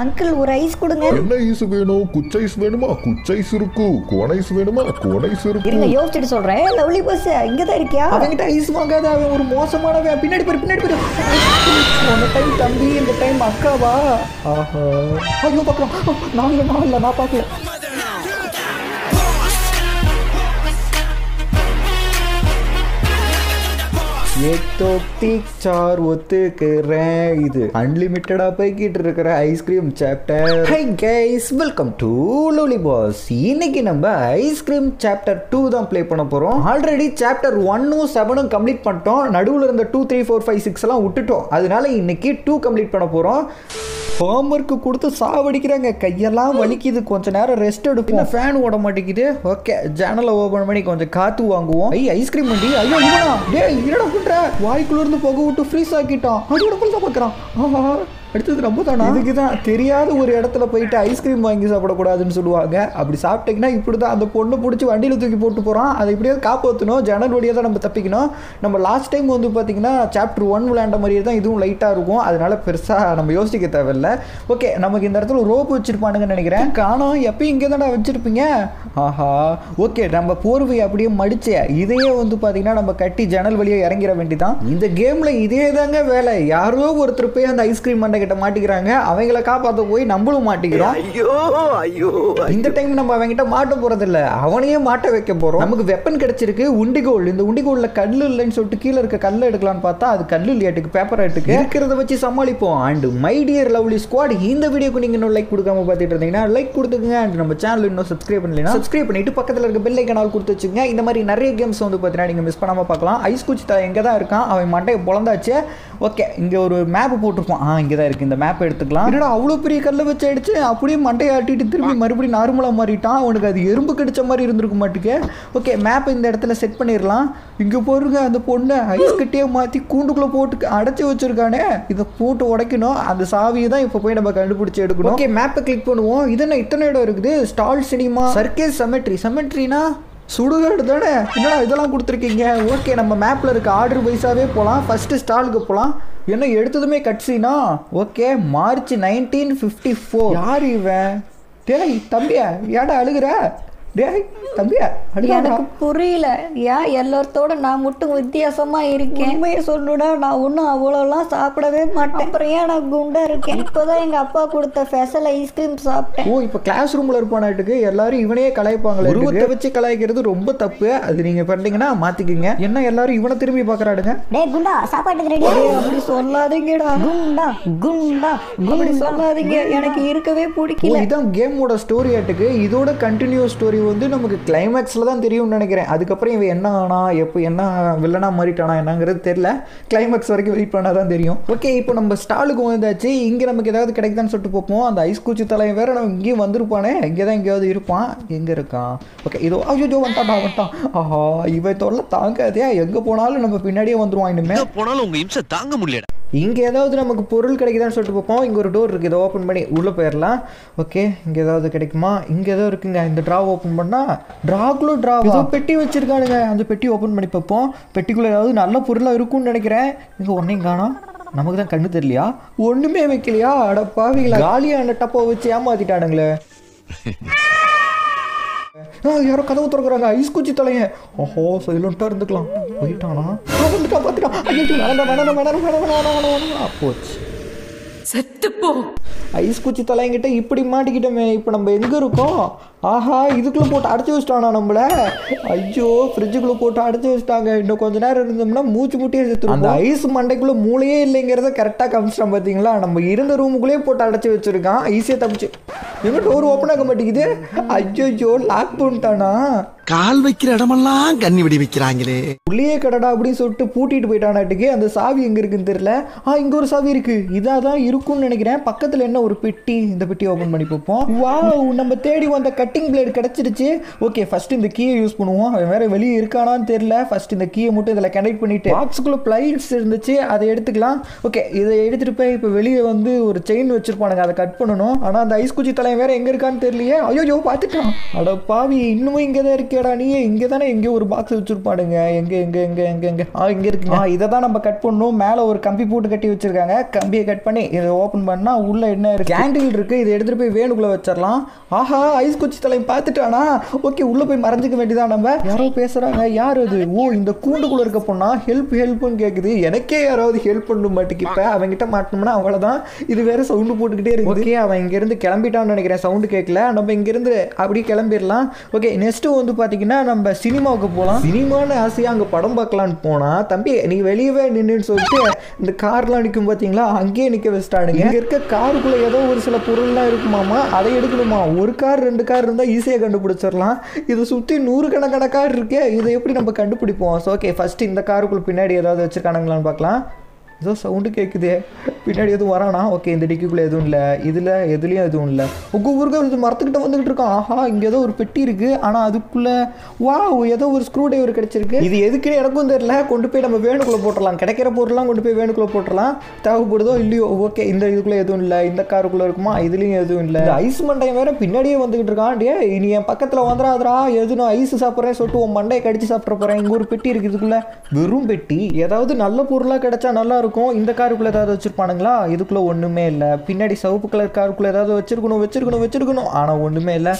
Uncle ஒரு ice கொடுங்க என்ன ஐஸ் வேணும் குச்சைஸ் வேணுமா குச்சைஸ் இருக்கு கோனைஸ் வேணுமா கோனைஸ் இருக்கு இருங்க யோசிச்சுட்டு சொல்றேன் லவ்லி பஸ் இங்க தான் இருக்கியா அவன்கிட்ட ஐஸ் வாங்காத அவன் ஒரு மோசமானவன் பின்னாடி பாரு பின்னாடி பாரு போன டைம் தம்பி இந்த டைம் அக்காவா ஆஹா ஐயோ பார்க்கலாம் நான் இல்லை நான் இல்லை நான் பார்க்கல சார் ஒத்துக்கிறேன் இது அன்லிமிட்டடா போய்கிட்டு இருக்கிற ice cream chapter hi guys welcome to லோலி பாஸ் இன்னைக்கு நம்ம ஐஸ்கிரீம் சாப்டர் டூ தான் ப்ளே பண்ண போறோம் ஆல்ரெடி சாப்டர் ஒன்னும் செவனும் கம்ப்ளீட் பண்ணிட்டோம் நடுவில் இருந்த two three four five six எல்லாம் விட்டுட்டோம் அதனால இன்னைக்கு டூ கம்ப்ளீட் பண்ண போறோம் ஹோம்ஒர்க்கு கொடுத்து சாவடிக்கிறாங்க கையெல்லாம் வலிக்குது கொஞ்ச நேரம் ரெஸ்ட் எடுப்போம் ஃபேன் ஓட மாட்டேங்குது ஓகே ஜன்னலை ஓபன் பண்ணி கொஞ்சம் காத்து வாங்குவோம் ஐ ஐஸ்கிரீம் வண்டி ஐயோ இவனா டேய் என்னடா பண்ற வாய்க்குள்ள இருந்து புகை விட்டு ஃப்ரீஸ் ஆக்கிட்டான் அதோட போய் தான் பார்க்கறான் ஆஹா அடுத்தது ரொம்ப தானா இதுக்கு தான் தெரியாத ஒரு இடத்துல போயிட்டு ஐஸ்கிரீம் வாங்கி சாப்பிடக்கூடாதுன்னு சொல்லுவாங்க அப்படி சாப்பிட்டீங்கன்னா இப்படி தான் அந்த பொண்ணை பிடிச்சி வண்டியில் தூக்கி போட்டு போகிறான் அதை இப்படியாவது காப்பாற்றணும் ஜன்னல் வழியாக தான் நம்ம தப்பிக்கணும் நம்ம லாஸ்ட் டைம் வந்து பார்த்தீங்கன்னா சாப்டர் ஒன் விளையாண்ட மாதிரியே தான் இதுவும் லைட்டாக இருக்கும் அதனால பெருசாக நம்ம யோசிக்க தேவையில்ல ஓகே நமக்கு இந்த இடத்துல ரோப் வச்சிருப்பானுங்கன்னு நினைக்கிறேன் காணோம் எப்பயும் இங்கே தானே வச்சிருப்பீங்க ஆஹா ஓகே நம்ம போர்வை அப்படியே மடிச்சு இதையே வந்து பார்த்தீங்கன்னா நம்ம கட்டி ஜன்னல் வழியாக இறங்கிட வேண்டிதான் இந்த கேமில் இதே தாங்க வேலை யாரோ ஒருத்தர் போய் அந்த ஐஸ்கிரீம் மண்டை கிட்ட மாட்டிக்கிறாங்க அவங்கள காப்பாற்ற போய் நம்மளும் மாட்டிக்கிறோம் இந்த டைம் நம்ம அவங்ககிட்ட மாட்ட போறது இல்ல அவனையே மாட்ட வைக்க போறோம் நமக்கு வெப்பன் கிடைச்சிருக்கு உண்டிகோல் இந்த உண்டிகோல்ல கல்லு இல்லைன்னு சொல்லிட்டு கீழே இருக்க கல்லை எடுக்கலாம்னு பார்த்தா அது கல்லு இல்லையாட்டுக்கு பேப்பர் ஆட்டுக்கு இருக்கிறத வச்சு சமாளிப்போம் and my dear lovely squad இந்த வீடியோக்கு நீங்க இன்னும் லைக் கொடுக்காம பார்த்துட்டு இருந்தீங்கன்னா லைக் கொடுத்துங்க அண்ட் நம்ம சேனல் இன்னும் சப்ஸ்கிரைப் பண்ணலாம் சப்ஸ்கிரைப் பண்ணிட்டு பக்கத்துல இருக்க பெல் ஐக்கனால் கொடுத்து வச்சுங்க இந்த மாதிரி நிறைய கேம்ஸ் வந்து பார்த்தீங்கன்னா நீங்க மிஸ் பண்ணாம பார்க்கலாம் ஐஸ் குச்சி தலை எங்க தான் இருக்கான் அவன் மண்டையை பொழந்தாச்சு ஓகே இங்க ஒரு மேப் போட்டிருப்போம் ஆ இங்க தான் இருக்கு இந்த மேப் எடுத்துக்கலாம் என்னடா அவ்வளோ பெரிய கல்லை வச்சு அடிச்சு அப்படியே மண்டையை ஆட்டிட்டு திரும்பி மறுபடியும் நார்மலாக மாறிட்டான் அவனுக்கு அது எறும்பு கடிச்ச மாதிரி இருந்திருக்க மாட்டுக்கு ஓகே மேப் இந்த இடத்துல செட் பண்ணிடலாம் இங்கே போருங்க அந்த பொண்ணை ஐஸ் கட்டியே மாற்றி கூண்டுக்குள்ளே போட்டு அடைச்சி வச்சிருக்கானே இதை போட்டு உடைக்கணும் அந்த சாவியை தான் இப்போ போய் நம்ம கண்டுபிடிச்சி எடுக்கணும் ஓகே மேப்பை கிளிக் பண்ணுவோம் இது என்ன இத்தனை இடம் இருக்குது ஸ்டால் சினிமா சர்க்கேஸ் செமெட்ரி செமெட்ரினா சுடுகாடு தானே என்னடா இதெல்லாம் கொடுத்துருக்கீங்க ஓகே நம்ம மேப்பில் இருக்க ஆர்டர் வைஸாகவே போகலாம் ஃபஸ்ட்டு ஸ்டாலுக்கு போகலாம் என்ன எடுத்ததுமே கட்சினா okay March nineteen fifty four யார் இவன் டேய் தம்பியா ஏடா அழுகுற டேய் தம்பியா அழுகாடா எனக்கு புரியல ஏன் எல்லாத்தோட நான் மட்டும் வித்தியாசமா இருக்கேன் உண்மையை சொல்லணும்னா நான் ஒன்றும் அவ்வளோலாம் சாப்பிடவே மாட்டேன் அப்புறம் ஏன் நான் குண்டா இருக்கேன் இப்போதான் எங்க அப்பா கொடுத்த ஸ்பெஷல் ஐஸ்கிரீம் சாப்பிட்டேன் ஓ இப்போ கிளாஸ் ரூமில் இருப்பானாட்டுக்கு எல்லாரும் இவனையே கலாய்ப்பாங்களே உருவத்தை வச்சு கலாய்க்கிறது ரொம்ப தப்பு அது நீங்கள் பண்ணீங்கன்னா மாற்றிக்குங்க என்ன எல்லாரும் இவனை திரும்பி பார்க்குறாடுங்க டேய் குண்டா சாப்பாட்டுக்கு ரெடி அப்படி சொல்லாதீங்கடா குண்டா குண்டா அப்படி சொல்லாதீங்க எனக்கு இருக்கவே ஓ பிடிக்கல இதான் கேமோட ஸ்டோரி ஆட்டுக்கு இதோட கண்டினியூஸ் ஸ்டோரி வந்து நமக்கு கிளைமேக்ஸில் தான் தெரியும்னு நினைக்கிறேன் அதுக்கப்புறம் இவன் என்ன ஆனா எப்போ என்ன வில்லனா மாறிட்டானா என்னங்கிறது தெரியல கிளைமேக்ஸ் வரைக்கும் வெயிட் பண்ணால் தான் தெரியும் ஓகே இப்போ நம்ம ஸ்டாலுக்கு வந்தாச்சு இங்கே நமக்கு ஏதாவது கிடைக்குதான்னு சொல்லிட்டு பார்ப்போம் அந்த ஐஸ் குச்சி தலையை வேற நம்ம இங்கேயும் வந்திருப்பானே இங்கே தான் எங்கேயாவது இருப்பான் எங்கே இருக்கான் ஓகே இதோ ஐயோ வந்துட்டான் வந்துட்டான் ஆஹா இவன் தொல்லை தாங்காதே எங்கே போனாலும் நம்ம பின்னாடியே வந்துருவான் இனிமேல் எங்க போனாலும் உங்க இம்சை தாங்க முடியலடா இங்கே ஏதாவது நமக்கு பொருள் கிடைக்குதான்னு சொல்லிட்டு பார்ப்போம் இங்கே ஒரு டோர் இருக்குது இதை ஓப்பன் பண்ணி உள்ளே போயிடலாம் ஓகே இங்கே ஏதாவது கிடைக்குமா இங்கே ஏதோ இருக்குங்க இந்த ட்ரா ஓப்பன் பண்ணால் ட்ராக்குள்ள ட்ரா ஏதோ பெட்டி வச்சிருக்கானுங்க அந்த பெட்டி ஓப்பன் பண்ணி பார்ப்போம் பெட்டிக்குள்ளே ஏதாவது நல்ல பொருளாக இருக்கும்னு நினைக்கிறேன் இங்கே ஒன்றையும் காணோம் நமக்கு தான் கண்ணு தெரியலையா ஒன்றுமே வைக்கலையா அட பாவிங்களா காலியான டப்பை வச்சு ஏமாத்திட்டானுங்களே ஆ, யாரோ கதவு திறக்கிறாங்க ஐஸ் குச்சி தலையன் ஓஹோ சைலண்ட்டாக இருந்துக்கலாம் போயிட்டானா ஆ, வந்துட்டான் பார்த்துட்டான் ஐயோ வேணாம் வேணாம் வேணாம் வேணாம் வேணாம் வேணாம் வேணாம் போச்சு செத்துப்போ ஐஸ் குச்சி தலையங்கிட்ட இப்படி மாட்டிக்கிட்டோமே இப்போ நம்ம எங்கே இருக்கோம் ஆஹா இதுக்குள்ளே போட்டு அடைச்சி வச்சிட்டானா நம்மள ஐயோ ஃப்ரிட்ஜுக்குள்ளே போட்டு அடைச்சி வச்சிட்டாங்க இன்னும் கொஞ்ச நேரம் இருந்தோம்னா மூச்சு முட்டியே செத்துரும் அந்த ஐஸ் மண்டைக்குள்ளே மூளையே இல்லைங்கிறத கரெக்டாக காமிச்சிட்டான் பார்த்தீங்களா நம்ம இருந்த ரூமுக்குள்ளேயே போட்டு அடைச்சி வச்சிருக்கான் ஈஸியாக தப்பிச்சு எங்க டோர் ஓப்பன் ஆக மாட்டேங்குது ஐயோ லாக் பண்ணிட்டானா கால் வைக்கிற இடமெல்லாம் கண்ணி வெடி வைக்கிறாங்களே உள்ளே கடடா அப்படின்னு சொல்லிட்டு பூட்டிட்டு போயிட்டானாட்டுக்கு அந்த சாவி எங்க இருக்குன்னு தெரியல ஆ இங்க ஒரு சாவி இருக்கு இதா தான் இருக்கும்னு நினைக்கிறேன் பக்கத்துல என்ன ஒரு பெட்டி இந்த பெட்டி ஓபன் பண்ணி பார்ப்போம் வாவ் நம்ம தேடி வந்த கட்டிங் பிளேடு கிடைச்சிருச்சு ஓகே ஃபர்ஸ்ட் இந்த கீயை யூஸ் பண்ணுவோம் அவன் வேற வெளியே இருக்கானான்னு தெரியல ஃபர்ஸ்ட் இந்த கீயை மட்டும் இதில் கனெக்ட் பண்ணிட்டு பாக்ஸுக்குள்ள பிளைட்ஸ் இருந்துச்சு அதை எடுத்துக்கலாம் ஓகே இதை எடுத்துட்டு போய் இப்போ வெளியே வந்து ஒரு செயின் வச்சிருப்பானுங்க அதை கட் பண்ணணும் ஆனா அந்த ஐஸ் குச்சி தலையன் வேற எங்க இருக்கான்னு தெரியலையே ஐயோ பார்த்துட்டான் அட பாவி இன்னமும் இங்கே தான் இருக்கே இருக்கேடா நீ இங்கே தானே எங்கே ஒரு பாக்ஸ் வச்சிருப்பானுங்க எங்கே எங்கே எங்கே எங்கே எங்கே ஆ இங்கே இருக்குங்க ஆ இதை தான் நம்ம கட் பண்ணணும் மேலே ஒரு கம்பி போட்டு கட்டி வச்சிருக்காங்க கம்பியை கட் பண்ணி இதை ஓப்பன் பண்ணால் உள்ள என்ன இருக்கு கேண்டில் இருக்கு இதை எடுத்துகிட்டு போய் வேணுக்குள்ளே வச்சிடலாம் ஆஹா ஐஸ் குச்சி தலையும் பார்த்துட்டானா ஓகே உள்ளே போய் மறைஞ்சிக்க வேண்டியதான் நம்ம யாரோ பேசுகிறாங்க யார் அது ஓ இந்த கூண்டுக்குள்ளே இருக்க பொண்ணா ஹெல்ப் ஹெல்ப்னு கேட்குது எனக்கே யாராவது ஹெல்ப் பண்ண மாட்டேங்கிப்ப அவன்கிட்ட மாட்டோம்னா அவ்வளோதான் இது வேற சவுண்டு போட்டுக்கிட்டே இருக்கு ஓகே அவன் இங்கேருந்து கிளம்பிட்டான்னு நினைக்கிறேன் சவுண்டு கேட்கல நம்ம இங்கேருந்து அப்படியே கிளம்பிடலாம் ஓகே நெக்ஸ்ட்டு வந்து பார்த்தீங்கன்னா நம்ம சினிமாவுக்கு போகலாம் சினிமான்னு ஆசையாக அங்கே படம் பார்க்கலான்னு போனால் தம்பி நீ வெளியவே நின்றுன்னு சொல்லிட்டு இந்த கார்லாம் நிற்கும் பார்த்தீங்களா அங்கேயே நிற்க வச்சிட்டானுங்க இங்கே இருக்க காருக்குள்ளே ஏதோ ஒரு சில பொருள்லாம் இருக்குமாமா அதை எடுக்கணுமா ஒரு கார் ரெண்டு கார் இருந்தால் ஈஸியாக கண்டுபிடிச்சிடலாம் இதை சுற்றி நூறு கணக்கான கார் இருக்கே இதை எப்படி நம்ம கண்டுபிடிப்போம் ஸோ ஓகே ஃபஸ்ட்டு இந்த காருக்குள்ள பின்னாடி ஏதாவது வச்சிருக்கானுங்களான்னு பார்க்கலாம் ஏதோ சவுண்டு கேட்குதே பின்னாடி எதுவும் வரானா ஓகே இந்த டிக்கிக்குள்ளே எதுவும் இல்லை இதில் எதுலேயும் எதுவும் இல்லை உங்க ஊருக்கு இது மரத்துக்கிட்ட வந்துகிட்டு இருக்கான் ஆஹா இங்கே ஏதோ ஒரு பெட்டி இருக்குது ஆனால் அதுக்குள்ளே வா ஏதோ ஒரு ஸ்க்ரூ டிரைவர் கிடச்சிருக்கு இது எதுக்குன்னு எனக்கும் தெரியல கொண்டு போய் நம்ம வேணுக்குள்ளே போட்டுடலாம் கிடைக்கிற பொருள்லாம் கொண்டு போய் வேணுக்குள்ளே போட்டுடலாம் தேவைப்படுதோ இல்லையோ ஓகே இந்த இதுக்குள்ளே எதுவும் இல்லை இந்த காருக்குள்ளே இருக்குமா இதுலேயும் எதுவும் இல்லை இந்த ஐஸ் மண்டையன் வேற பின்னாடியே வந்துகிட்டு இருக்கான் டே நீ என் பக்கத்தில் வந்துடாதடா எது நான் ஐஸ் சாப்பிட்றேன் சொல்லிட்டு உன் மண்டையை கடிச்சு சாப்பிட போகிறேன் இங்கே ஒரு பெட்டி இருக்குது இதுக்குள்ள வெறும் பெட்டி ஏதாவது நல்ல பொருளாக கிடைச்சா நல்லா இருக்கும் இந்த காருக்குள்ள ஏதாவது வச்சிருப்பானுங்களா இதுக்குள்ள ஒண்ணுமே இல்லை பின்னாடி சிவப்பு கலர் காருக்குள்ள ஏதாவது வச்சிருக்கணும் வச்சிருக்கணும் வச்சிருக்கணும் ஆனா ஒண்ணுமே இல்லை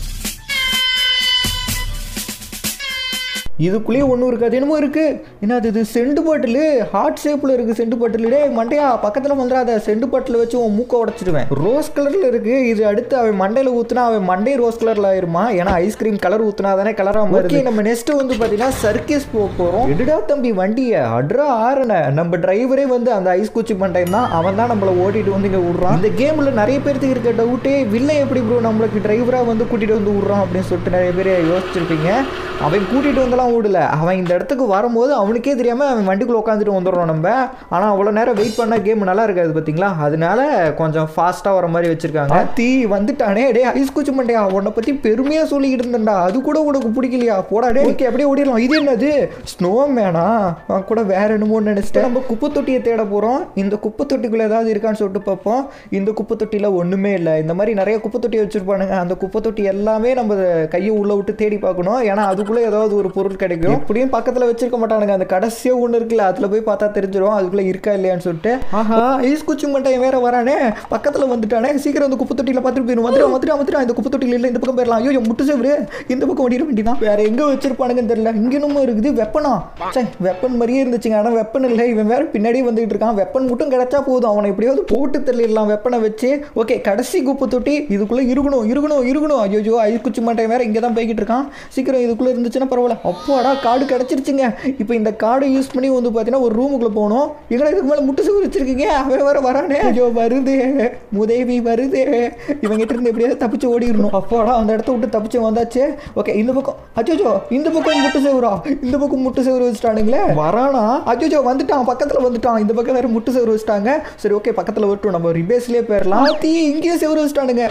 இதுக்குள்ளேயே ஒன்றும் இருக்காது என்னமோ இருக்கு என்னது இது செண்டு பாட்டில் ஹார்ட் ஷேப்பில் இருக்கு செண்டு பாட்டில் டே மண்டையா பக்கத்தில் வந்துடாத செண்டு பாட்டில் வச்சு உன் மூக்கை உடச்சிடுவேன் ரோஸ் கலரில் இருக்கு இது அடுத்து அவன் மண்டையில் ஊத்துனா அவன் மண்டை ரோஸ் கலரில் ஆயிருமா ஏன்னா ஐஸ்கிரீம் கலர் ஊத்துனா தானே கலராக மாதிரி நம்ம நெக்ஸ்ட் வந்து பார்த்தீங்கன்னா சர்க்கஸ் போக போகிறோம் எடுடா தம்பி வண்டியை அட்ரா ஆறுன நம்ம டிரைவரே வந்து அந்த ஐஸ் குச்சி மண்டையன் தான் அவன் தான் நம்மளை ஓட்டிட்டு வந்து இங்கே விட்றான் இந்த கேமில் நிறைய பேருக்கு இருக்க டவுட்டே வில்லை எப்படி ப்ரோ நம்மளுக்கு டிரைவராக வந்து கூட்டிகிட்டு வந்து விட்றான் அப்படின்னு சொல்லிட்டு நிறைய பேர் யோசிச்சிருப்பீங்க அவன் கூட்டிகிட்டு வந்தெல்லாம் விடல அவன் இந்த இடத்துக்கு வரும்போது அவனுக்கே தெரியாமல் அவன் வண்டிக்குள்ளே உட்காந்துட்டு வந்துடுறோம் நம்ம ஆனால் அவ்வளோ நேரம் வெயிட் பண்ண கேம் நல்லா இருக்காது பார்த்தீங்களா அதனால கொஞ்சம் ஃபாஸ்ட்டாக வர மாதிரி வச்சிருக்காங்க தீ வந்துட்டானே டே ஐஸ் குச்சி மண்டையா உன்னை பற்றி பெருமையாக சொல்லிக்கிட்டு இருந்தேன்டா அது கூட உனக்கு பிடிக்கலையா போடா டே ஓகே அப்படியே ஓடிடலாம் இது என்னது ஸ்னோ மேனா நான் கூட வேற என்னமோ நினச்சிட்டேன் நம்ம குப்பை தொட்டியை தேட போகிறோம் இந்த குப்பை தொட்டிக்குள்ளே ஏதாவது இருக்கான்னு சொல்லிட்டு பார்ப்போம் இந்த குப்பை தொட்டியில் ஒன்றுமே இல்லை இந்த மாதிரி நிறைய குப்பை தொட்டி வச்சுருப்பானுங்க அந்த குப்பை தொட்டி எல்லாமே நம்ம கையை உள்ளே விட்டு தேடி பார்க்கணும் ஏன்னா அதுக்குள்ளே ஏதாவது ஒரு பொருள் கிடைக்கும் எப்படியும் பக்கத்தில் வச்சிருக்க மாட்டானுங்க அந்த கடைசியாக ஒன்று இருக்குல்ல அதில் போய் பார்த்தா தெரிஞ்சிடும் அதுக்குள்ளே இருக்கா இல்லையான்னு சொல்லிட்டு ஆஹா ஐஸ் குச்சி மட்டையன் வேற வரானே பக்கத்தில் வந்துட்டானே சீக்கிரம் அந்த குப்பை தொட்டியில் பார்த்துட்டு போயிடும் வந்துடும் வந்துடும் வந்துடும் இந்த குப்பை தொட்டியில் இல்லை இந்த பக்கம் போயிடலாம் ஐயோ முட்டு சேவரு இந்த பக்கம் ஓடிட வேண்டியதான் வேற எங்கே வச்சிருப்பானுங்கன்னு தெரியல இங்கே இன்னமும் இருக்குது வெப்பனா சே வெப்பன் மாதிரியே இருந்துச்சுங்க ஆனால் வெப்பன் இல்லை இவன் வேற பின்னாடியே வந்துகிட்டு இருக்கான் வெப்பன் மட்டும் கிடைச்சா போதும் அவனை எப்படியாவது போட்டு தள்ளிடலாம் வெப்பனை வச்சு ஓகே கடைசி குப்பை தொட்டி இதுக்குள்ளே இருக்கணும் இருக்கணும் இருக்கணும் ஐயோ ஐஸ் குச்சி மட்டையன் வேற இங்கே தான் போய்கிட்டு இருக்கான் சீக்கிரம் இதுக்குள்ளே இருந்துச்சுன்னா பரவாயில்ல அப்பாடா கார்டு கிடச்சிருச்சுங்க இப்போ இந்த கார்டை யூஸ் பண்ணி வந்து பார்த்தீங்கன்னா ஒரு ரூமுக்குள்ளே போகணும் எங்களை இதுக்கு மேலே முட்டு சுவர் வச்சிருக்கீங்க அவன் வேற வரானே ஐயோ வருதே முதேவி வருதே இவங்கிட்ட இருந்து எப்படியாவது தப்பிச்சு ஓடிடணும் அப்பாடா அந்த இடத்த விட்டு தப்பிச்சு வந்தாச்சு ஓகே இந்த பக்கம் அச்சோச்சோ இந்த பக்கம் முட்டு சேவரா இந்த பக்கம் முட்டு சேவர் வச்சுட்டானுங்களே வரானா அச்சோச்சோ வந்துட்டான் பக்கத்தில் வந்துட்டான் இந்த பக்கம் வேற முட்டு சேவர் வச்சுட்டாங்க சரி ஓகே பக்கத்தில் விட்டோம் நம்ம ரிபேஸ்லேயே போயிடலாம் தீ இங்கேயே சேவர் வச்சுட்டானுங்க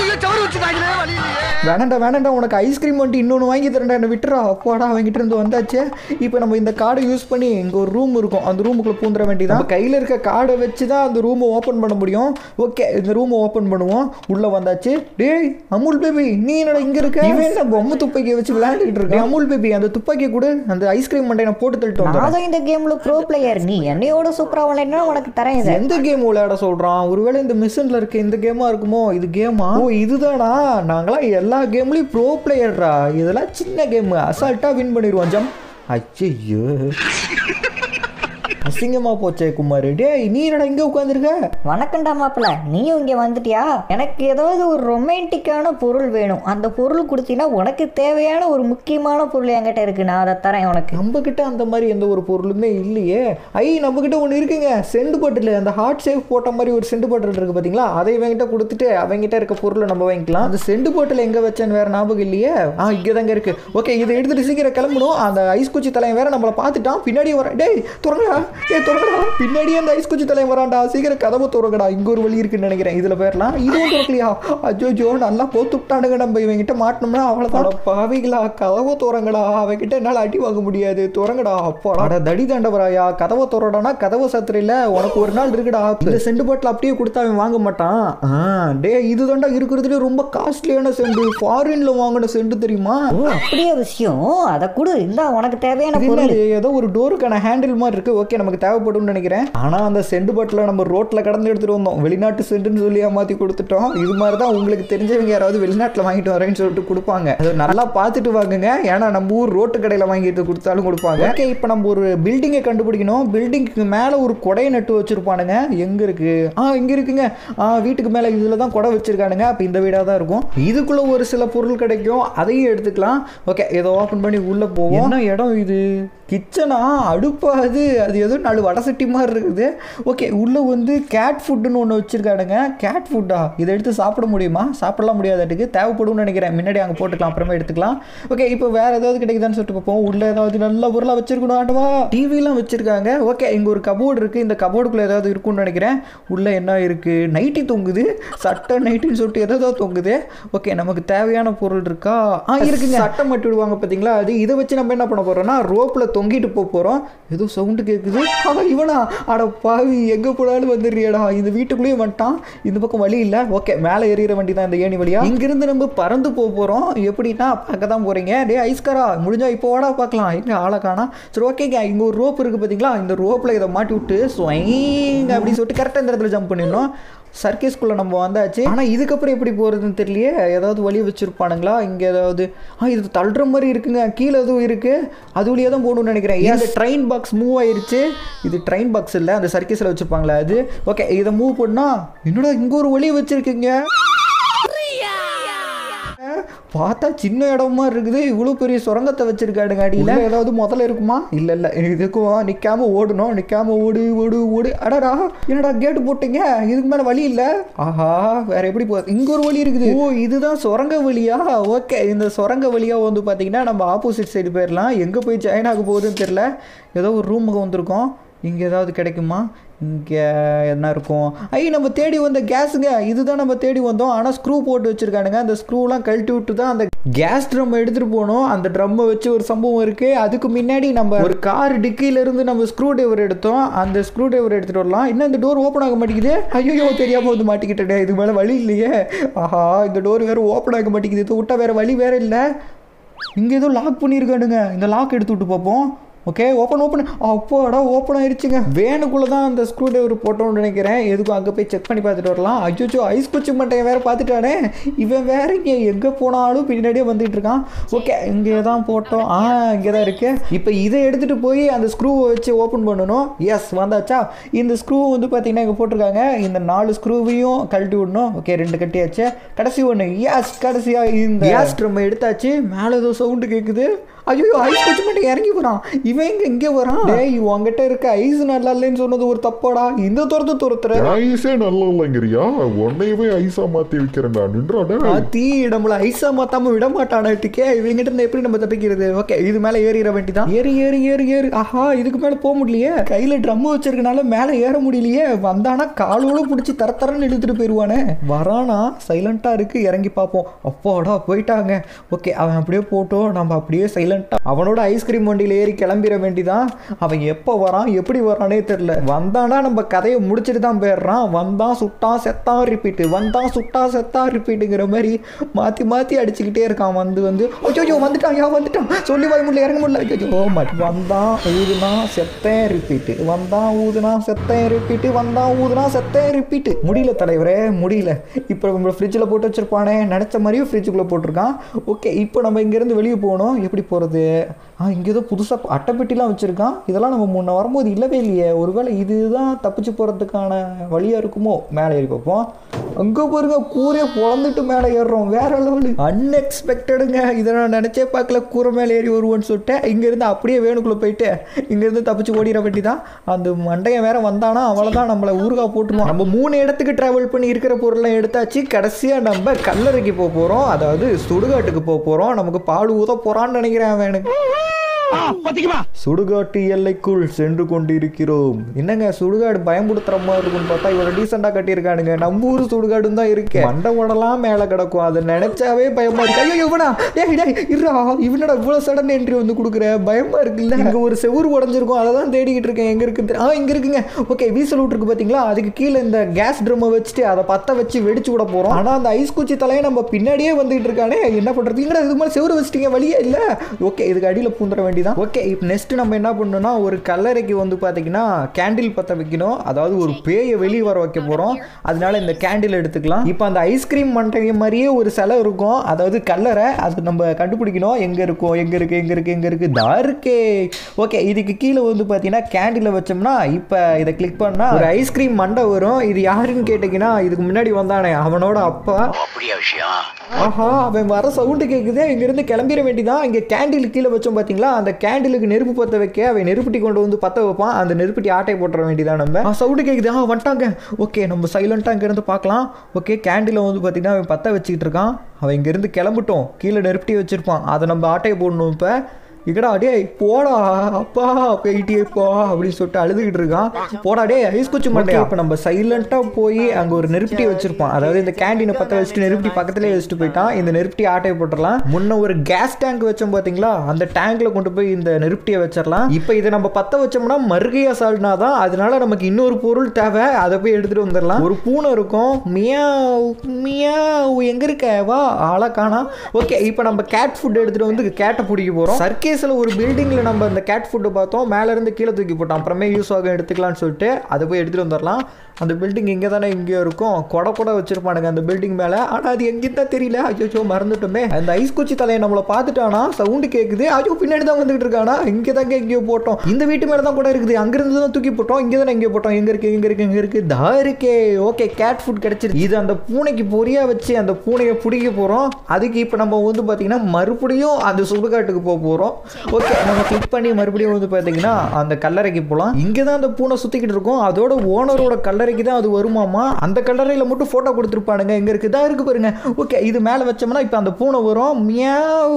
வேணாண்டா வேணாண்டா உனக்கு ஐஸ்கிரீம் வந்துட்டு இன்னொன்று வாங்கி தரேன்டா என்ன விட்டுறா அப்பாடா அவங்ககிட்ட இருந்து வந்தாச்சு இப்போ நம்ம இந்த கார்டை யூஸ் பண்ணி இங்கே ஒரு ரூம் இருக்கும் அந்த ரூமுக்குள்ள பூந்துட வேண்டியதான் கையில் இருக்க கார்டை வச்சு தான் அந்த ரூமை ஓப்பன் பண்ண முடியும் ஓகே இந்த ரூமை ஓப்பன் பண்ணுவோம் உள்ளே வந்தாச்சு டேய் அமுல் பேபி நீ என்னடா இங்கே இருக்க இவன் என்ன பொம்மை துப்பாக்கியை வச்சு விளையாண்டுட்டு இருக்க அமுல் பேபி அந்த துப்பாக்கியை கூட அந்த ஐஸ்கிரீம் மண்டை நான் போட்டு தள்ளிட்டு வந்தேன் நான் தான் இந்த கேம்ல ப்ரோ பிளேயர் நீ என்னையோட சூப்பரா விளையாடினா உனக்கு தரேன் இதை எந்த கேம் விளையாட சொல்றான் ஒருவேளை இந்த மிஷின்ல இருக்க இந்த கேமா இருக்குமோ இது கேமா ஓ இதுதானா நாங்களாம் எல்லா கேம்லயும் ப்ரோ பிளேயர்ரா இதெல்லாம் சின்ன கேம் அசால்ட்டா வின் பண்ணிடுவோம் ஜம் ஐயோ அசிங்கமா போச்சே குமார் டேய் நீ என்னடா இங்க உட்காந்துருக்க வணக்கம்டா மாப்பிள்ள நீயும் இங்கே வந்துட்டியா எனக்கு ஏதாவது ஒரு ரொமான்டிக்கான பொருள் வேணும் அந்த பொருள் கொடுத்தீங்கன்னா உனக்கு தேவையான ஒரு முக்கியமான பொருள் என்கிட்ட இருக்கு நான் அதை தரேன் உனக்கு நம்ம கிட்ட அந்த மாதிரி எந்த ஒரு பொருளுமே இல்லையே ஐ நம்ம கிட்ட ஒன்று இருக்குங்க செண்டு பாட்டில் அந்த ஹார்ட் சேஃப் போட்ட மாதிரி ஒரு செண்டு பாட்டில் இருக்கு பாத்தீங்களா அதை இவங்கிட்ட கொடுத்துட்டு அவங்ககிட்ட இருக்க பொருளை நம்ம வாங்கிக்கலாம் அந்த செண்டு பாட்டில் எங்க வச்சேன்னு வேற ஞாபகம் இல்லையே ஆ இங்கே தாங்க இருக்கு ஓகே இதை எடுத்துட்டு சீக்கிரம் கிளம்பணும் அந்த ஐஸ் குச்சி தலையன் வேற நம்மளை பார்த்துட்டான் பின்னாடி வர டேய் தொடங்கடா ஏ திறக்கடா பின்னாடியே அந்த ஐஸ் குச்சி தலைவன் வரான்டா சீக்கிரம் கதவை திறக்கடா இங்க ஒரு வழி இருக்குன்னு நினைக்கிறேன் இதுல போயிடலாம் இதுவும் திறக்கலையா அஜோஜோ நல்லா போத்துட்டானுங்க நம்ம இவங்கிட்ட மாட்டினோம்னா அவ்வளவுதான் பாவிகளா கதவை திறங்கடா அவகிட்ட என்னால அடி வாங்க முடியாது திறங்கடா அப்பாடா அட தடி தாண்டவராயா கதவை திறடானா கதவை சத்துற இல்ல உனக்கு ஒரு நாள் இருக்குடா இந்த செண்டு பாட்டில் அப்படியே கொடுத்தா அவன் வாங்க மாட்டான் ஆ டே இது தாண்டா இருக்கிறதுலே ரொம்ப காஸ்ட்லியான செண்டு ஃபாரின்ல வாங்கின செண்டு தெரியுமா ஓ அப்படியே விஷயம் அதை கொடு இந்தா உனக்கு தேவையான இது பொருள் என்னது? ஏதோ ஒரு டோருக்கான ஹேண்டில் மாதிரி இருக்கு ஓகே நமக்கு தேவைப்படும்னு நினைக்கிறேன் ஆனா அந்த செண்டு பாட்டில் நம்ம ரோட்ல கடந்து எடுத்துட்டு வந்தோம் வெளிநாட்டு செண்டுன்னு சொல்லி ஏமாத்தி கொடுத்துட்டோம் இது மாதிரி தான் உங்களுக்கு தெரிஞ்சவங்க யாராவது வெளிநாட்டுல வாங்கிட்டு வரேன்னு சொல்லிட்டு கொடுப்பாங்க அது நல்லா பார்த்துட்டு வாங்குங்க ஏன்னா நம்ம ஊர் ரோட்டு கடையில வாங்கிட்டு கொடுத்தாலும் கொடுப்பாங்க ஓகே இப்போ நம்ம ஒரு பில்டிங்கை கண்டுபிடிக்கணும் பில்டிங்க்கு மேல ஒரு கொடையை நட்டு வச்சிருப்பானுங்க எங்க இருக்கு ஆ இங்க இருக்குங்க ஆ வீட்டுக்கு மேல இதுல தான் கொடை வச்சிருக்கானுங்க அப்ப இந்த வீடா தான் இருக்கும் இதுக்குள்ள ஒரு சில பொருள் கிடைக்கும் அதையும் எடுத்துக்கலாம் ஓகே இதை ஓப்பன் பண்ணி உள்ள போவோம் என்ன இடம் இது கிச்சனா அடுப்பா அது அது ஏதோ நாலு வடை சட்டி மாதிரி இருக்குது ஓகே உள்ளே வந்து கேட் ஃபுட்டுன்னு ஒன்று வச்சுருக்கானுங்க கேட் ஃபுட்டா இதை எடுத்து சாப்பிட முடியுமா சாப்பிடலாம் முடியாதாட்டுக்கு தேவைப்படும்னு நினைக்கிறேன் முன்னாடி அங்கே போட்டுக்கலாம் அப்புறமா எடுத்துக்கலாம் ஓகே இப்போ வேறு ஏதாவது கிடைக்குதான்னு சொல்லிட்டு பார்ப்போம் உள்ளே ஏதாவது நல்ல பொருளாக வச்சிருக்கணும் ஆண்டவா டிவிலாம் வச்சுருக்காங்க ஓகே இங்கே ஒரு கபோர்டு இருக்குது இந்த கபோர்டுக்குள்ளே ஏதாவது இருக்கும்னு நினைக்கிறேன் உள்ளே என்ன இருக்குது நைட்டி தொங்குது சட்டை நைட்டின்னு சொல்லிட்டு ஏதாவது தொங்குது ஓகே நமக்கு தேவையான பொருள் இருக்கா ஆ இருக்குங்க சட்டை மட்டும் விடுவாங்க பார்த்தீங்களா அது இதை வச்சு நம்ம என்ன பண்ண போகிறோம்னா ரோப்பில் தொங்கிட்டு போக போகிறோம் ஏதோ சவுண்டு கேட்குது ஆ இவனா அட பாவி எங்கே போனாலும் வந்துடுறியடா இந்த வீட்டுக்குள்ளேயே வந்துட்டான் இந்த பக்கம் வழி இல்லை ஓகே மேலே எறிகிற வண்டி தான் இந்த ஏணி வழியா இங்கிருந்து நம்ம பறந்து போக போகிறோம் எப்படின்னா பார்க்க தான் போகிறீங்க டே ஐஸ்காரா முடிஞ்சா இப்போ வாடா பார்க்கலாம் எங்கே ஆளை காணா சரி ஓகேங்க இங்கே ஒரு ரோப் இருக்குது பார்த்தீங்களா இந்த ரோப்பில் இதை மாட்டி விட்டு ஸ்வைங் அப்படி சொல்லிட்டு கரெக்டாக இந்த இடத்துல ஜம்ப் பண்ணிடணும் சர்க்கீஸ்குள்ளே நம்ம வந்தாச்சு ஆனால் இதுக்கப்புறம் எப்படி போகிறதுன்னு தெரியலையே ஏதாவது வழி வச்சுருப்பானுங்களா இங்கே ஏதாவது ஆ இது தள்ளுற மாதிரி இருக்குங்க கீழே எதுவும் இருக்குது அது வழியாக தான் போகணும்னு நினைக்கிறேன் ஏன் அந்த ட்ரெயின் பாக்ஸ் மூவ் ஆயிருச்சு இது ட்ரெயின் பாக்ஸ் இல்லை அந்த சர்க்கீஸில் வச்சுருப்பாங்களா அது ஓகே இதை மூவ் பண்ணால் என்னடா இங்கே ஒரு வழி வச்சுருக்கீங்க பார்த்தா சின்ன இடமா இருக்குது இவ்வளோ பெரிய சுரங்கத்தை வச்சிருக்காடுங்க அடியில் ஏதாவது முதல்ல இருக்குமா இல்லை இல்லை இதுக்கும் நிற்காம ஓடணும் நிற்காம ஓடு ஓடு ஓடு அடடா என்னடா கேட்டு போட்டீங்க இதுக்கு மேலே வழி இல்லை ஆஹா வேற எப்படி போ இங்கே ஒரு வழி இருக்குது ஓ இதுதான் சுரங்க வழியா ஓகே இந்த சுரங்க வழியாக வந்து பார்த்தீங்கன்னா நம்ம ஆப்போசிட் சைடு போயிடலாம் எங்கே போய் ஜாயின் ஆக போகுதுன்னு தெரில ஏதோ ஒரு ரூமுக்கு வந்திருக்கோம் இங்கே ஏதாவது கிடைக்குமா இங்கே என்ன இருக்கும் ஐ நம்ம தேடி வந்த கேஸுங்க இதுதான் நம்ம தேடி வந்தோம் ஆனால் ஸ்க்ரூ போட்டு வச்சுருக்கானுங்க அந்த ஸ்க்ரூலாம் கழட்டி விட்டு தான் அந்த கேஸ் ட்ரம் எடுத்துகிட்டு போனோம் அந்த ட்ரம்மை வச்சு ஒரு சம்பவம் இருக்குது அதுக்கு முன்னாடி நம்ம ஒரு கார் டிக்கியிலேருந்து நம்ம ஸ்க்ரூ டிரைவர் எடுத்தோம் அந்த ஸ்க்ரூ டிரைவர் எடுத்துகிட்டு வரலாம் இன்னும் இந்த டோர் ஓப்பன் ஆக மாட்டேங்குது ஐயோ தெரியாமல் வந்து மாட்டிக்கிட்டேன் இதுக்கு மேலே வழி இல்லையே ஆஹா இந்த டோர் வேறு ஓப்பன் ஆக மாட்டேங்குது இதை விட்டா வேறு வழி வேறு இல்லை இங்கே ஏதோ லாக் பண்ணியிருக்கானுங்க இந்த லாக் எடுத்து விட்டு பார்ப்போம் ஓகே ஓப்பன் ஓப்பன் அப்போடா ஓப்பன் ஆயிருச்சுங்க வேனுக்குள்ளே தான் அந்த ஸ்க்ரூ டிரைவர் போட்டோம்னு நினைக்கிறேன் எதுக்கும் அங்கே போய் செக் பண்ணி பார்த்துட்டு வரலாம் அச்சோ ஐஸ் குச்சி மட்டையை வேற பார்த்துட்டானே இவன் வேற இங்கே எங்கே போனாலும் பின்னாடியே வந்துட்டு இருக்கான் ஓகே இங்கே தான் போட்டோம் ஆ இங்கே தான் இருக்கு இப்போ இதை எடுத்துகிட்டு போய் அந்த ஸ்க்ரூவை வச்சு ஓப்பன் பண்ணணும் எஸ் வந்தாச்சா இந்த ஸ்க்ரூ வந்து பார்த்தீங்கன்னா இங்கே போட்டிருக்காங்க இந்த நாலு ஸ்க்ரூவையும் கழட்டி விடணும் ஓகே ரெண்டு கட்டியாச்சு கடைசி ஒன்று எஸ் கடைசியாக இந்த கேஸ் ட்ரம் எடுத்தாச்சு மேலே ஏதோ சவுண்டு கேட்குது ஐயோ ஐஸ் குச்சி மட்டும் இறங்கி போறான் இவன் எங்க இங்கே வரான் டேய் உங்ககிட்ட இருக்க ஐஸ் நல்லா இல்லைன்னு சொன்னது ஒரு தப்பாடா இந்த துரத்து துரத்துற ஐஸே நல்லா இல்லைங்கிறியா உன்னையவே ஐஸா மாத்தி வைக்கிறேன்டா நின்றாடா தீ நம்மள ஐஸா மாத்தாம விட மாட்டானாட்டுக்கே இவங்கிட்ட இருந்து எப்படி நம்ம தப்பிக்கிறது ஓகே இது மேல ஏறிற வேண்டி தான் ஏறி ஏறி ஏறி ஏறி ஆஹா இதுக்கு மேல போக முடியலையே கையில ட்ரம் வச்சிருக்கனால மேல ஏற முடியலையே வந்தானா காலோட பிடிச்சி தர தரன்னு இழுத்துட்டு போயிடுவானே வரானா சைலண்டா இருக்கு இறங்கி பார்ப்போம் அப்பாடா போயிட்டாங்க ஓகே அவன் அப்படியே போட்டோம் நம்ம அப்படியே சைலண்டா அவனோட ஐஸ்கிரீம் வண்டியில ஏறி கிளம்பிட வேண்டிதான் அவன் எப்போ வரான் எப்படி வரானே தெரியல வந்தானா நம்ம கதையை முடிச்சுட்டு தான் போயிடுறான் வந்தான் சுட்டான் செத்தான் ரிப்பீட்டு வந்தான் சுட்டான் செத்தான் ரிப்பீட்டுங்கிற மாதிரி மாற்றி மாற்றி அடிச்சுக்கிட்டே இருக்கான் வந்து வந்து ஐயோ வந்துட்டான் யா வந்துட்டான் சொல்லி வாய் முடியல இறங்க முடியல ஐயோ மட் வந்தான் ஊதுனா செத்தேன் ரிப்பீட்டு வந்தான் ஊதுனா செத்தேன் ரிப்பீட்டு வந்தான் ஊதுனா செத்தேன் ரிப்பீட்டு முடியல தலைவரே முடியல இப்போ நம்ம ஃப்ரிட்ஜில் போட்டு வச்சிருப்பானே நினச்ச மாதிரியும் ஃப்ரிட்ஜுக்குள்ளே போட்டிருக்கான் ஓகே இப்போ நம்ம இங்கேருந்து வெளியே போகணும் எப்படி போகிறது ஆ இங்கே ஏதோ புதுசாக அட்டைப்பெட்டிலாம் வச்சுருக்கான் இதெல்லாம் நம்ம முன்ன வரும்போது இல்லவே இல்லையே ஒருவேளை இதுதான் தப்பிச்சு போகிறதுக்கான வழியாக இருக்குமோ மேலே ஏறி பார்ப்போம் அங்கே பாருங்க கூரையை பொழந்துட்டு மேலே ஏறுறோம் வேற லெவலு அன்எக்ஸ்பெக்டடுங்க இதை நான் நினச்சே பார்க்கல கூரை மேலே ஏறி வருவோன்னு சொல்லிட்டேன் இங்கேருந்து அப்படியே வேணுக்குள்ளே போயிட்டு இங்கேருந்து தப்பிச்சு ஓடிட வேண்டி தான் அந்த மண்டையன் வேற வந்தானா அவ்வளோதான் நம்மளை ஊருகா போட்டுருவோம் நம்ம மூணு இடத்துக்கு ட்ராவல் பண்ணி இருக்கிற பொருளை எடுத்தாச்சு கடைசியாக நம்ம கல்லறைக்கு போக போகிறோம் அதாவது சுடுகாட்டுக்கு போக போகிறோம் நமக்கு பால் ஊத போகிறான்னு நினைக்கிறேன் அவன் எனக்கு சுடுகாட்டு எல்லைக்குள் சென்று கொண்டிருக்கிறோம் என்னங்க சுடுகாடு பயமுடுத்துற மாதிரி இருக்கும்னு பார்த்தா இவ்வளவு டீசெண்டா கட்டியிருக்கானுங்க நம்ம ஊர் சுடுகாடும் தான் இருக்கு மண்டை உடலாம் மேல கிடக்கும் அதை நினைச்சாவே பயமா இருக்கு ஐயோ இவனா டேய் டேய் இருடா இவனடா இவ்வளவு சடன் என்ட்ரி வந்து கொடுக்குற பயமா இருக்குல்ல இங்க ஒரு செவுரு உடஞ்சிருக்கும் அதை தான் தேடிக்கிட்டு இருக்கேன் எங்க இருக்குன்னு தெரி- ஆ இங்க இருக்குங்க ஓகே வீசல் விட்டுருக்கு பாத்தீங்களா அதுக்கு கீழே இந்த கேஸ் ட்ரம்மை வச்சுட்டு அதை பத்த வச்சு வெடிச்சு விட போறோம் ஆனா அந்த ஐஸ் குச்சி தலையை நம்ம பின்னாடியே வந்துகிட்டு இருக்கானே என்ன பண்றது இங்கடா இதுக்கு மேலே செவுரு வச்சிட்டீங்க வழியே இல்ல ஓகே இதுக்கு அடியில் பூந்துட வேண்டியதான் ஓகே இப்போ நெக்ஸ்ட் நம்ம என்ன பண்ணணும்னா ஒரு கல்லறைக்கு வந்து பார்த்தீங்கன்னா கேண்டில் பற்ற வைக்கணும் அதாவது ஒரு பேயை வெளியே வர வைக்க போகிறோம் அதனால இந்த கேண்டில் எடுத்துக்கலாம் இப்போ அந்த ஐஸ்கிரீம் மண்டை மாதிரியே ஒரு சிலை இருக்கும் அதாவது கல்லறை அது நம்ம கண்டுபிடிக்கணும் எங்கே இருக்கும் எங்கே இருக்குது எங்கே இருக்குது எங்கே இருக்குது தா இருக்கே ஓகே இதுக்கு கீழே வந்து பார்த்தீங்கன்னா கேண்டில் வச்சோம்னா இப்போ இதை கிளிக் பண்ணால் ஒரு ஐஸ்கிரீம் மண்டை வரும் இது யாருன்னு கேட்டிங்கன்னா இதுக்கு முன்னாடி வந்தானே அவனோட அப்பா ஆஹா அவன் வர சவுண்டு கேட்குது இங்கிருந்து கிளம்பிட வேண்டியதான் இங்கே கேண்டில் கீழே வச்சோம் பார்த்தீங்களா அந்த கேண்டிலுக்கு நெருப்பு பற்ற வைக்க அவன் நெருப்புட்டி கொண்டு வந்து பற்ற வைப்பான் அந்த நெருப்புட்டி ஆட்டை போட்டுற வேண்டியதான் நம்ம சவுண்டு கேட்குது ஆ வந்துட்டாங்க ஓகே நம்ம சைலண்ட்டாக இங்கேருந்து பார்க்கலாம் ஓகே கேண்டிலை வந்து பார்த்தீங்கன்னா அவன் பற்ற வச்சுக்கிட்டு இருக்கான் அவன் இங்கேருந்து கிளம்பிட்டோம் கீழே நெருப்புட்டி வச்சிருப்பான் அதை நம்ம ஆட்டையை போடணும் இப்போ இங்கடா டேய் போடா அப்பா போயிட்டேப்பா அப்படின்னு சொல்லிட்டு அழுதுகிட்டு இருக்கான் போடா டே ஐஸ் குச்சி மாட்டேன் இப்போ நம்ம சைலண்ட்டாக போய் அங்கே ஒரு நெருப்புட்டி வச்சிருப்பான் அதாவது இந்த கேண்டீனை பற்ற வச்சுட்டு நெருப்புட்டி பக்கத்துலேயே வச்சுட்டு போயிட்டான் இந்த நெருப்புட்டி ஆட்டையை போட்டுடலாம் முன்ன ஒரு கேஸ் டேங்க் வச்சோம் பார்த்தீங்களா அந்த டேங்க்ல கொண்டு போய் இந்த நெருப்புட்டியை வச்சிடலாம் இப்போ இதை நம்ம பற்ற வச்சோம்னா மறுகையா சால்னா தான் அதனால நமக்கு இன்னொரு பொருள் தேவை அதை போய் எடுத்துட்டு வந்துடலாம் ஒரு பூனை இருக்கும் மியாவ் மியாவ் எங்க இருக்க வா ஆளை காணா ஓகே இப்போ நம்ம கேட் ஃபுட் எடுத்துட்டு வந்து கேட்டை பிடிக்க போறோம் சர்க்கேஸில் ஒரு பில்டிங்கில் நம்ம அந்த கேட் ஃபுட்டு பார்த்தோம் மேல இருந்து கீழே தூக்கி போட்டோம் அப்புறமே யூஸ் ஆகும் எடுத்துக்கலாம்னு சொல்லிட்டு அதை போய் எடுத்துட்டு வந்துடலாம் அந்த பில்டிங் இங்கே தானே இங்கேயோ இருக்கும் கொடை கூட வச்சிருப்பானுங்க அந்த பில்டிங் மேலே ஆனால் அது எங்கேயும் தான் தெரியல ஐயோ மறந்துட்டோமே அந்த ஐஸ் குச்சி தலையை நம்மளை பார்த்துட்டானா சவுண்டு கேட்குது ஐயோ பின்னாடி தான் வந்துகிட்டு இருக்கானா இங்கே தாங்க எங்கேயோ போட்டோம் இந்த வீட்டு மேலே தான் கூட இருக்குது அங்கிருந்து தான் தூக்கி போட்டோம் இங்கே தானே எங்கேயோ போட்டோம் எங்கே இருக்கு எங்கே இருக்கு எங்கே இருக்கு தா இருக்கே ஓகே கேட் ஃபுட் கிடைச்சிருக்கு இது அந்த பூனைக்கு பொரியா வச்சு அந்த பூனையை பிடிக்க போகிறோம் அதுக்கு இப்போ நம்ம வந்து பார்த்தீங்கன்னா மறுபடியும் அந்த சுடுகாட்டுக்கு போக போகிறோம் ஓகே நம்ம கிளிக் பண்ணி மறுபடியும் வந்து பார்த்தீங்கன்னா அந்த கல்லறைக்கு போகலாம் இங்கே தான் அந்த பூனை சுற்றிக்கிட்டு இருக்கும் அதோட ஓனரோட கல்லறைக்கு தான் அது வருமாமா அந்த கல்லறையில் மட்டும் ஃபோட்டோ கொடுத்துருப்பானுங்க எங்கே இருக்குது தான் இருக்கு பாருங்க ஓகே இது மேலே வச்சோம்னா இப்போ அந்த பூனை வரும் மியாவ்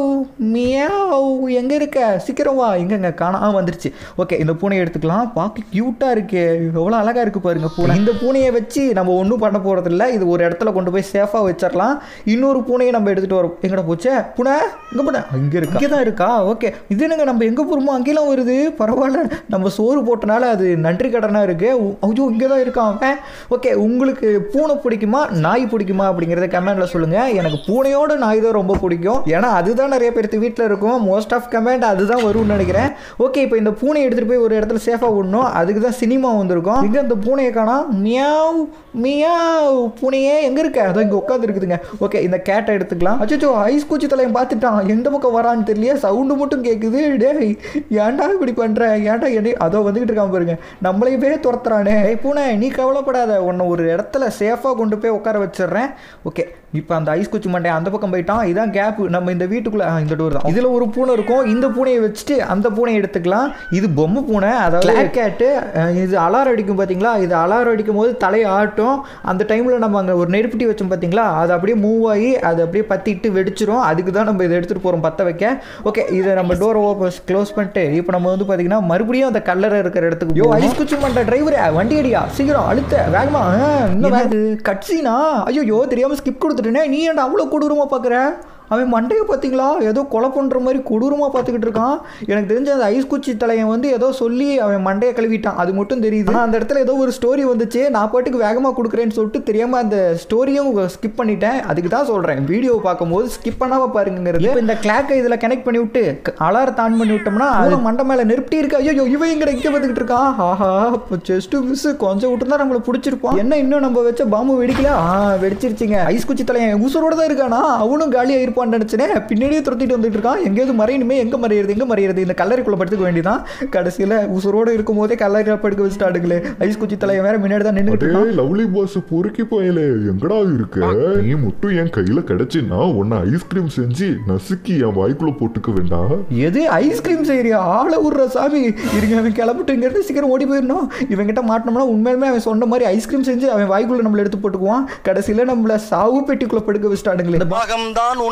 மியாவ் எங்கே இருக்க சீக்கிரம் வா எங்கங்க காணா ஆ, வந்துருச்சு ஓகே இந்த பூனையை எடுத்துக்கலாம் பார்க்க க்யூட்டாக இருக்கு எவ்வளோ அழகாக இருக்கு பாருங்க பூனை இந்த பூனையை வச்சு நம்ம ஒன்றும் பண்ண போகிறதில்ல இது ஒரு இடத்துல கொண்டு போய் சேஃபாக வச்சிடலாம் இன்னொரு பூனையை நம்ம எடுத்துகிட்டு வரோம் எங்கடா போச்சே பூனை இங்கே பூனை இங்கே இருக்கா இங்கே தான் இருக்கா ஓகே இது என்னங்க நம்ம எங்கே போகிறோமோ அங்கேலாம் வருது பரவாயில்ல நம்ம சோறு போட்டனால அது நன்றி கடனாக இருக்கு உ- ஐயோ இங்கே தான் இருக்கான் அவன் ஓகே உங்களுக்கு பூனை பிடிக்குமா நாய் பிடிக்குமா அப்படிங்கிறத கமெண்ட்ல சொல்லுங்க எனக்கு பூனையோட நாய் தான் ரொம்ப பிடிக்கும் ஏன்னா அதுதான் நிறைய பேருக்கு வீட்டில் இருக்கும் மோஸ்ட் ஆஃப் கமெண்ட் அதுதான் வரும்னு நினைக்கிறேன் ஓகே இப்போ இந்த பூனையை எடுத்துகிட்டு போய் ஒரு இடத்துல சேஃபாக விடணும் அதுக்கு தான் சினிமா வந்திருக்கும் இங்கே அந்த பூனையை காணா மியாவ் மியாவ் பூனையே எங்கே இருக்க அதோ இங்கே உட்காந்துருக்குதுங்க ஓகே இந்த கேட்டை எடுத்துக்கலாம் அச்சோ ஐஸ் குச்சி தலையை பார்த்துட்டான் எந்த பக்கம் வரான்னு தெரியல சவுண்டு மட்டும் கேட்குது டேய் ஏன்டா இப்படி பண்ணுற ஏன்டா என்ன அதோ வந்துகிட்டு இருக்கான் பாருங்க நம்மளையவே துரத்துறானே ஏய் பூனை நீ கவலைப்படாத உன்னை ஒரு இடத்துல சேஃபாக கொண்டு போய் உட்கார வச்சிடுறேன் ஓகே இப்போ அந்த ஐஸ் குச்சி மண்டை அந்த பக்கம் போயிட்டான் இதான் கேப் நம்ம இந்த வீட்டுக்குள்ள ஆ, இந்த டோர் தான் இதில் ஒரு பூனை இருக்கும் இந்த பூனையை வச்சுட்டு அந்த பூனையை எடுத்துக்கலாம் இது பொம்மை பூனை அதாவது பிளாக் கேட்டு இது அலாரம் அடிக்கும் பார்த்தீங்களா இது அலாரம் அடிக்கும் போது தலையை ஆட்டும் அந்த டைமில் நம்ம அங்கே ஒரு நெருப்புட்டி வச்சோம் பார்த்தீங்களா அது அப்படியே மூவ் ஆகி அது அப்படியே பற்றிட்டு வெடிச்சிரும் அதுக்கு தான் நம்ம இதை எடுத்துகிட்டு போகிறோம் பற்ற வைக்க ஓகே இதை நம்ம டோரை ஓப்பன் க்ளோஸ் பண்ணிட்டு இப்போ நம்ம வந்து பார்த்தீங்கன்னா மறுபடியும் அந்த கல்லறை இருக்கிற இடத்துக்கு யோ ஐஸ் குச்சி மண்டை டிரைவரே வண்டி அடியா சீக்கிரம் அழுத்த வேகமா ஆ, இன்னும் வேக கட்சினா ஐயோ தெரியாமல் ஸ்கிப் கொடுத்துட்டேனே நீ ஏன்டா அவ்வளோ கொடூரமாக பார்க்குற அவன் மண்டையை பார்த்தீங்களா ஏதோ கொலை பண்ணுற மாதிரி கொடூரமாக பார்த்துக்கிட்டு இருக்கான் எனக்கு தெரிஞ்ச அந்த ஐஸ் குச்சி தலையன் வந்து ஏதோ சொல்லி அவன் மண்டையை கழுவிட்டான் அது மட்டும் தெரியுது ஆனால் அந்த இடத்துல ஏதோ ஒரு ஸ்டோரி வந்துச்சு நான் பாட்டுக்கு வேகமாக கொடுக்குறேன்னு சொல்லிட்டு தெரியாமல் அந்த ஸ்டோரியும் ஸ்கிப் பண்ணிட்டேன் அதுக்கு தான் சொல்கிறேன் வீடியோ பார்க்கும்போது ஸ்கிப் பண்ணாமல் பாருங்கிறது இப்போ இந்த கிளாக்கை இதில் கனெக்ட் பண்ணி விட்டு அலாரத்தை ஆன் பண்ணி விட்டோம்னா அது மண்டை மேலே நெருப்பிட்டி இருக்கு ஐயோ இவன் இங்கே இங்கே பார்த்துக்கிட்டு இருக்கான் ஆஹா இப்போ செஸ்ட் மிஸ் கொஞ்சம் விட்டு தான் நம்மளை பிடிச்சிருப்போம் என்ன இன்னும் நம்ம வச்ச பாம்பு வெடிக்கல ஆ வெடிச்சிருச்சுங்க ஐஸ் குச்சி தலையன் உசுரோட தான் இருக்கானா அவனும் காலியாக இருப்பான்னு நினச்சினேன் பின்னாடியே துரத்திட்டு வந்துட்டு இருக்கான் எங்கேயாவது மறையணுமே எங்கே மறையிறது எங்கே மறையிறது இந்த கல்லறைக்குள்ளே படுத்துக்க வேண்டியதான் கடைசியில் உசுரோட இருக்கும் போதே கல்லறையில் படுக்க வச்சுட்டாடுங்களே ஐஸ் குச்சி தலையன் வேற முன்னாடி தான் நின்றுட்டு அடே இருக்கான் லவ்லி பாஸ் பொறுக்கி போயலே எங்கடா இருக்க நீ மட்டும் என் கையில கிடைச்சுன்னா உன்னை ஐஸ்கிரீம் செஞ்சு நசுக்கி என் வாய்க்குள்ள போட்டுக்க வேண்டாம் எது ஐஸ்கிரீம் செய்யறியா ஆளை விட்ற சாமி இருங்க அவன் கிளம்பிட்டு இங்கேருந்து சீக்கிரம் ஓடி போயிடணும் இவன்கிட்ட மாட்டினோம்னா உண்மையுமே அவன் சொன்ன மாதிரி ஐஸ்கிரீம் செஞ்சு அவன் வாய்க்குள்ள நம்மளை எடுத்து போட்டுக்குவான் கடைசியில் நம்மள சாவு பெட்டிக்குள்ளே படுக்க வச்சுட்டானுங்களே பாகம்தான் உன்னை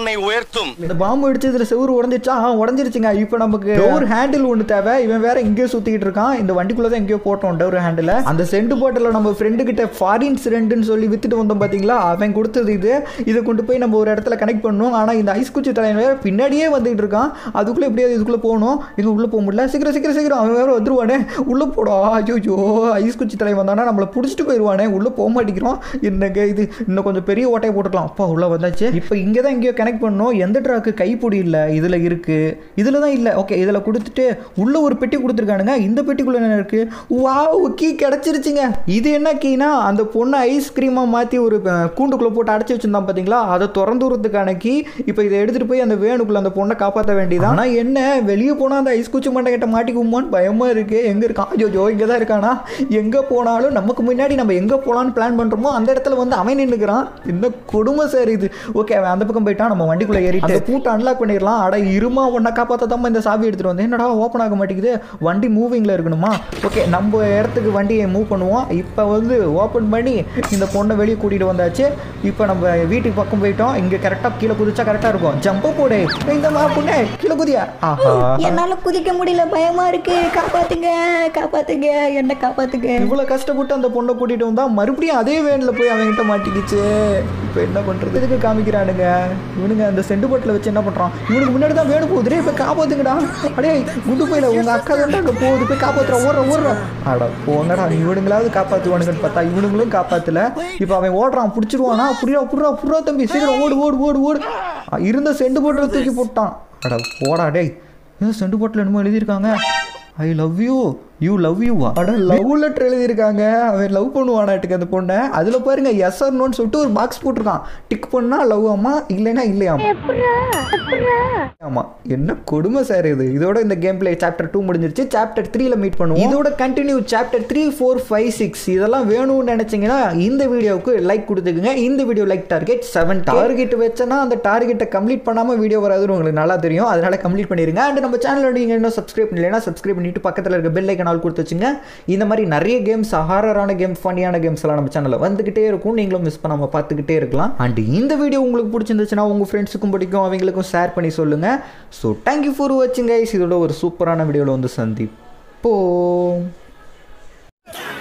உன்னை உயர்த்தும் இந்த பாம்பு அடிச்சதுல செவுரு உடஞ்சிருச்சா ஆ உடஞ்சிருச்சுங்க இப்போ நமக்கு டோர் ஹேண்டில் ஒன்று தேவை இவன் வேற எங்கேயோ சுத்திக்கிட்டு இருக்கான் இந்த வண்டிக்குள்ள தான் எங்கேயோ போட்டோம் டோர் ஹேண்டில் அந்த சென்ட் பாட்டில் நம்ம ஃப்ரெண்டு கிட்ட ஃபாரின்ஸ் ரெண்டுன்னு சொல்லி வித்துட்டு வந்தோம் பாத்தீங்களா அவன் கொடுத்தது இது இதை கொண்டு போய் நம்ம ஒரு இடத்துல கனெக்ட் பண்ணணும் ஆனா இந்த ஐஸ் குச்சி தலைவன் வேற பின்னாடியே வந்துகிட்டு இருக்கான் அதுக்குள்ள எப்படியாவது இதுக்குள்ள போகணும் இது உள்ள போக முடியல சீக்கிரம் சீக்கிரம் சீக்கிரம் அவன் வேற வந்துருவானே உள்ள போடா ஐயோ ஐஸ் குச்சி தலைவன் வந்தானா நம்மளை பிடிச்சிட்டு போயிடுவானே உள்ள போக மாட்டேங்கிறோம் என்னங்க இது இன்னும் கொஞ்சம் பெரிய ஓட்டையை போட்டுக்கலாம் அப்பா உள்ள வந்தாச்சு இப்போ இங்கே தான் எங்கேயோ கனெக்ட் பண்ணோம் எந்த ட்ராக்கு கைப்பிடி இல்லை இதில் இருக்கு இதில் தான் இல்லை ஓகே இதில் கொடுத்துட்டு உள்ள ஒரு பெட்டி கொடுத்துருக்கானுங்க இந்த பெட்டிக்குள்ள என்ன இருக்கு வாவ் கீ கிடச்சிருச்சுங்க இது என்ன கீனா அந்த பொண்ணை ஐஸ்கிரீமாக மாற்றி ஒரு அஹ், கூண்டுக்குள்ள போட்டு அடைச்சி வச்சிருந்தான் பார்த்தீங்களா அதை திறந்து விடுறதுக்கான கீ இப்போ இதை எடுத்துகிட்டு போய் அந்த வேணுக்குள்ள அந்த பொண்ணை காப்பாற்ற வேண்டியது ஆனால் என்ன வெளியே போனால் அந்த ஐஸ் குச்சி மண்டை கிட்ட மாட்டிக்குமோன்னு பயமாக இருக்கு எங்கே இருக்கான் ஐயோ இங்கே தான் இருக்கானா எங்கே போனாலும் நமக்கு முன்னாடி நம்ம எங்கே போகலான்னு பிளான் பண்ணுறோமோ அந்த இடத்துல வந்து அவன் நின்றுக்கிறான் என்ன கொடுமை சார் இது ஓகே அவன் அந்த பக்கம் போயிட்டான் நம்ம வண்டிக்குள்ளே ஏறிட்டு அந்த பூட்டை அன்லாக் பண்ணிடலாம் அட இருமா உன்னை காப்பாற்ற தான் இந்த சாவி எடுத்துகிட்டு வந்தேன் என்னடா ஓப்பன் ஆக மாட்டேங்குது வண்டி மூவிங்கில் இருக்கணுமா ஓகே நம்ம இடத்துக்கு வண்டியை மூவ் பண்ணுவோம் இப்போ வந்து ஓப்பன் பண்ணி இந்த பொண்ணை வெளியே கூட்டிகிட்டு வந்தாச்சு இப்போ நம்ம வீட்டுக்கு பக்கம் போயிட்டோம் இங்கே கரெக்டாக கீழே குதிச்சா கரெக்டாக இருக்கும் ஜம்ப போடு இந்த மா பொண்ணே கீழே குதியா ஆஹா என்னால குதிக்க முடியல பயமா இருக்கு காப்பாத்துங்க காப்பாத்துங்க என்ன காப்பாத்துங்க இவ்வளோ கஷ்டப்பட்டு அந்த பொண்ணை கூட்டிட்டு வந்தா மறுபடியும் அதே வேனில் போய் அவன்கிட்ட மாட்டிக்கிச்சு இப்போ என்ன பண்றது இதுக்கு காமிக்கிறானுங்க இவனுங்க அந்த செண்டு பாட்டில் வச்சு என்ன பண்றான் இவனுக்கு முன்னாடி தான் வேணும் போகுது இப்போ காப்பாத்துங்கடா அடே குண்டு போயில உங்க அக்கா தான் அங்கே போகுது போய் காப்பாத்துற ஓடுற ஓடுற அட போங்கடா இவனுங்களாவது காப்பாத்துவானுங்கன்னு பார்த்தா இவனுங்களும் காப்பாத்தல இப்போ அவன் ஓடுறான் பிடிச்சிருவானா புரியா புடுறா புடுறா தம்பி சீக்கிரம் ஓடு ஓடு ஓடு ஓடு அ, இருந்த செண்டு பாட்டில் தூக்கி போட்டான் அட போடா டேய் ஏன் செண்டு பாட்டில் என்னமோ எழுதியிருக்காங்க I love you you love you அட லவ் லெட்டர் எழுதியிருக்காங்க அவன் லவ் பண்ணுவானாட்டுக்கு அந்த பொண்ணை அதில் பாருங்க எஸ் நோன்னு சொல்லிட்டு ஒரு பாக்ஸ் போட்டிருக்கான் டிக் பண்ணா லவ் ஆமா இல்லைன்னா இல்லையாமா ஆமா என்ன கொடுமை சார் இது இதோட இந்த கேம் பிளே சாப்டர் டூ முடிஞ்சிருச்சு சாப்டர் த்ரீல மீட் பண்ணுவோம் இதோட continue chapter three four five six இதெல்லாம் வேணும்னு நினைச்சீங்கன்னா இந்த வீடியோவுக்கு லைக் கொடுத்துக்குங்க இந்த video like target seven target வச்சேன்னா அந்த டார்கெட்டை கம்ப்ளீட் பண்ணாம வீடியோ வராதுன்னு உங்களுக்கு நல்லா தெரியும் அதனால கம்ப்ளீட் பண்ணிருங்க அண்ட் நம்ம சேனலோட நீங்க இன்னும் சப்ஸ்கிரைப் பண்ணலைன்னா சப்ஸ்கிரைப் பண்ணிட்டு பக்கத்தில் இருக்க பெல் ஐக்கன் ஆல் கொடுத்து வச்சுங்க இந்த மாதிரி நிறைய கேம்ஸ் ஹாரரான கேம் ஃபன்னியான கேம்ஸ் எல்லாம் நம்ம சேனலில் வந்துகிட்டே இருக்கும் நீங்களும் மிஸ் பண்ணாம பார்த்துக்கிட்டே இருக்கலாம் அண்ட் இந்த வீடியோ உங்களுக்கு பிடிச்சிருந்துச்சுன்னா உங்க ஃப்ரெண்ட்ஸுக்கும் பிடிக்கும் அவங்களுக்கும் ஷேர் பண்ணி சொல்லுங்க ஸோ தேங்க்யூ ஃபார் வாட்சிங் கைஸ் இதோட ஒரு சூப்பரான வீடியோவில் வந்து சந்திப்போம்